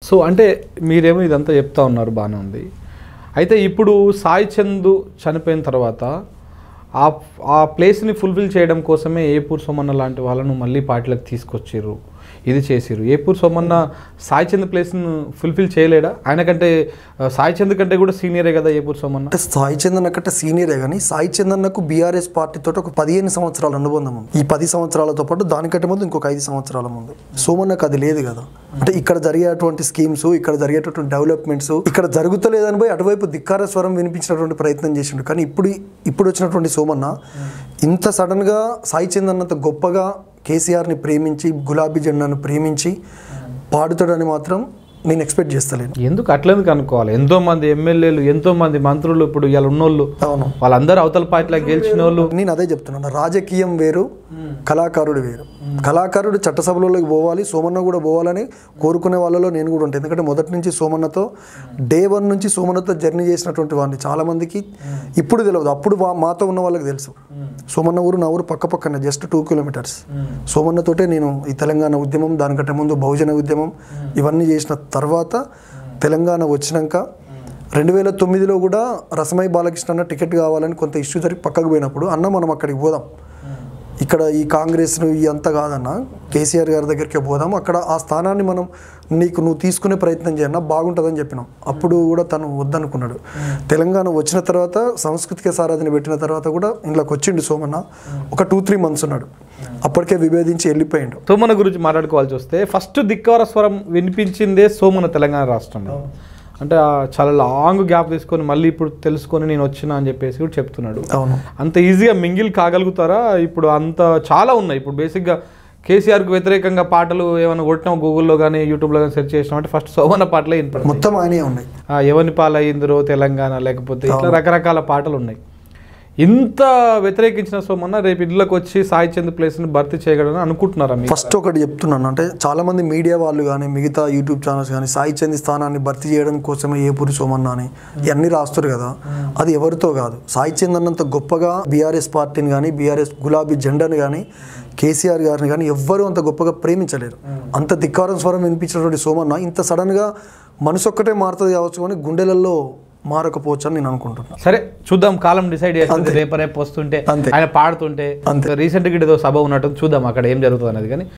So అంటే మీరేమో ఇదంతా చెప్తా ఉన్నారు బాగానే ఉంది అయితే ఇప్పుడు సాయి చందు చనిపోయిన తర్వాత ఆ ఆ ప్లేస్ని ఫుల్ఫిల్ చేయడం కోసమే ఏపూర్ సోమన్న లాంటి వాళ్ళను మళ్ళీ పార్టీలకు తీసుకొచ్చారు ఇది చేసిరు ఏపూర్ సోమన్న సాయి చంద్ ప్లేస్ను ఫుల్ఫిల్ చేయలేడా ఆయన కంటే ఆ, సాయి చంద్ కంటే కూడా సీనియరే కదా ఏపూర్ సోమన్న అంటే సాయి చందన్ కంటే సీనియరే కానీ సాయి చందన్నకు బీఆర్ఎస్ పార్టీతో ఒక పదిహేను సంవత్సరాల అనుబంధం ఉంది ఈ పది సంవత్సరాలతో పాటు దానికంటే ముందు ఇంకొక ఐదు సంవత్సరాల ముందు సోమన్నకు అది లేదు కదా అంటే ఇక్కడ జరిగేటువంటి స్కీమ్స్ ఇక్కడ జరిగేటటువంటి డెవలప్మెంట్స్ ఇక్కడ జరుగుతలేదని పోయి అటువైపు ధిక్కార స్వరం వినిపించినటువంటి ప్రయత్నం చేసిండు కానీ ఇప్పుడు ఇప్పుడు వచ్చినటువంటి సోమన్న ఇంత సడన్గా సాయి చందన్నంత గొప్పగా కేసీఆర్ని ప్రేమించి గులాబీ జెండాను ప్రేమించి పాడుతాడని మాత్రం నేను ఎక్స్పెక్ట్ చేస్తలేను ఎందుకు అట్లెందుకు అనుకోవాలి ఎంతో మంది ఎమ్మెల్యేలు ఎంతో మంది మంత్రులు ఇప్పుడు ఇలా ఉన్నోళ్ళు అవును వాళ్ళందరూ అవతల పార్టీలకు గెలిచిన వాళ్ళు నేను అదే చెప్తున్నాను రాజకీయం వేరు కళాకారుడు వేరు కళాకారుడు చట్టసభలోకి పోవాలి సోమన్న కూడా పోవాలని కోరుకునే వాళ్ళలో నేను కూడా ఉంటాను ఎందుకంటే మొదటి నుంచి సోమన్నతో డే వన్ నుంచి సోమన్నతో జర్నీ చేసినటువంటి వాడిని చాలా మందికి ఇప్పుడు తెలియదు అప్పుడు వా- మాతో ఉన్న వాళ్ళకి తెలుసు సోమన్న ఊరు నా ఊరు పక్క పక్కనే జస్ట్ టూ కిలోమీటర్స్ సోమన్నతోటే నేను ఈ తెలంగాణ ఉద్యమం దానికంటే ముందు బహుజన ఉద్యమం ఇవన్నీ చేసిన తర్వాత తెలంగాణ వచ్చినాక రెండు వేల తొమ్మిదిలో కూడా రసమై బాలకృష్ణ అన్న టికెట్ కావాలని కొంత ఇష్యూ జరిగి పక్కకు పోయినప్పుడు అన్న మనం అక్కడికి పోదాం ఇక్కడ ఈ కాంగ్రెస్ను ఈ అంతా కాదన్న కేసీఆర్ గారి దగ్గరికి పోదాం అక్కడ ఆ స్థానాన్ని మనం నీకు నువ్వు తీసుకునే ప్రయత్నం చేయన్నా బాగుంటుందని చెప్పినాం అప్పుడు కూడా తను వద్దనుకున్నాడు తెలంగాణ వచ్చిన తర్వాత సాంస్కృతిక సారాధన పెట్టిన తర్వాత కూడా ఇంట్లోకి వచ్చిండు సోమన్న ఒక టూ త్రీ మంత్స్ ఉన్నాడు అప్పటికే విభేదించి వెళ్ళిపోయిండు సోమన గురించి మాట్లాడుకోవాల్సి వస్తే ఫస్ట్ ధిక్కార స్వరం వినిపించిందే సోమన తెలంగాణ రాష్ట్రంలో అంటే ఆ చాలా లాంగ్ గ్యాప్ తీసుకొని మళ్ళీ ఇప్పుడు తెలుసుకొని నేను వచ్చిన అని చెప్పేసి కూడా చెప్తున్నాడు అవును అంత ఈజీగా మింగిల్ కాగలుగుతారా ఇప్పుడు అంత చాలా ఉన్నాయి ఇప్పుడు బేసిక్గా కేసీఆర్కి వ్యతిరేకంగా పాటలు ఏమైనా కొట్టినాం గూగుల్లో కానీ యూట్యూబ్లో కానీ సెర్చ్ చేసినాం అంటే ఫస్ట్ సోమన పాటలే వినపడతాయి మొత్తం ఆయనే ఉన్నాయి ఆ, ఎవని పాలయ్యిందిరో తెలంగాణ లేకపోతే ఇట్లా రకరకాల పాటలు ఉన్నాయి ఇంత వ్యతిరేకించిన సోమన్న రేపు ఇళ్ళకి వచ్చి సాయి చంద్ ప్లేస్ని భర్తీ చేయగలని అనుకుంటున్నారా మీరు ఫస్ట్ ఒకటి చెప్తున్నాను అంటే చాలా మంది మీడియా వాళ్ళు కానీ మిగతా యూట్యూబ్ ఛానల్స్ కానీ సాయి చంద్ స్థానాన్ని భర్తీ చేయడం కోసమే ఏ పురి సోమన్న అని ఇవన్నీ రాస్తారు కదా అది ఎవరితో కాదు సాయి చంద్ అన్నంత గొప్పగా బీఆర్ఎస్ పార్టీని కానీ బీఆర్ఎస్ గులాబీ జెండాని కానీ కేసీఆర్ గారిని కానీ ఎవ్వరూ అంత గొప్పగా ప్రేమించలేరు అంత ధిక్కారం స్వరం వినిపించినటువంటి సోమన్న ఇంత సడన్గా మనసు ఒక్కటే మారుతుంది కావచ్చు కానీ గుండెలలో మారకపోవచ్చు అని నేను అనుకుంటున్నాను సరే చూద్దాం కాలం డిసైడ్ చేస్తుంది రేపు రేపు వస్తుంటే అంతే. ఆయన పాడుతుంటే అంతే. రీసెంట్గా ఏదో సభ ఉన్నట్టు చూద్దాం అక్కడ ఏం జరుగుతుంది అనేది కానీ